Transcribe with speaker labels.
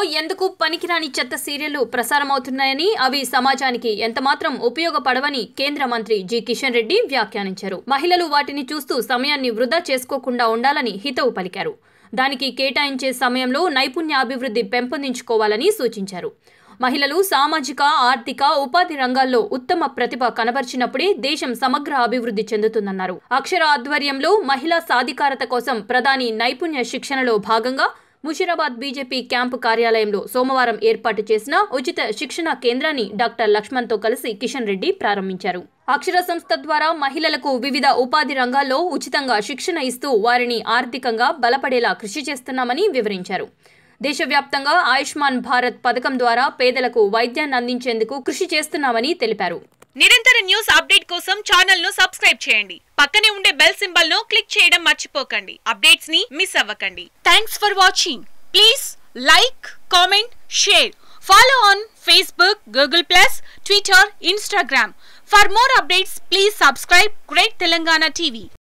Speaker 1: ఎందుకు పనికిరాని చెత్త సీరియళ్లు ప్రసారమవుతున్నాయని అవి సమాజానికి ఎంతమాత్రం ఉపయోగపడవని కేంద్ర మంత్రి జి కిషన్ రెడ్డి వ్యాఖ్యానించారు మహిళలు వాటిని చూస్తూ సమయాన్ని వృధా చేసుకోకుండా ఉండాలని హితవు పలికారు దానికి కేటాయించే సమయంలో నైపుణ్యాభివృద్ధి పెంపొందించుకోవాలని సూచించారు మహిళలు సామాజిక ఆర్థిక ఉపాధి రంగాల్లో ఉత్తమ ప్రతిభ కనబర్చినప్పుడే దేశం సమగ్ర అభివృద్ధి చెందుతుందన్నారు అక్షర ఆధ్వర్యంలో మహిళా సాధికారత కోసం ప్రధాని నైపుణ్య శిక్షణలో భాగంగా ముషీరాబాద్ బీజేపీ క్యాంపు కార్యాలయంలో సోమవారం ఏర్పాటు చేసిన ఉచిత శిక్షణ కేంద్రాన్ని డాక్టర్ లక్ష్మణ్తో కలిసి కిషన్ రెడ్డి ప్రారంభించారు అక్షర సంస్థ ద్వారా మహిళలకు వివిధ ఉపాధి రంగాల్లో ఉచితంగా శిక్షణ ఇస్తూ వారిని ఆర్థికంగా బలపడేలా కృషి చేస్తున్నామని వివరించారు దేశవ్యాప్తంగా ఆయుష్మాన్ భారత్ పథకం ద్వారా పేదలకు వైద్యాన్ని అందించేందుకు కృషి చేస్తున్నామని తెలిపారు
Speaker 2: నిరంతర న్యూస్ అప్డేట్ కోసం ఛానల్ ను సబ్స్క్రైబ్ చేయండి పక్కనే ఉండే బెల్ సింబల్ ను క్లిక్ చేయడం మర్చిపోకండి అప్డేట్స్ ని మిస్ అవ్వకండి thanks for watching please like comment share follow on Facebook Google plus Twitter Instagram for more updates please subscribe great Telangana TV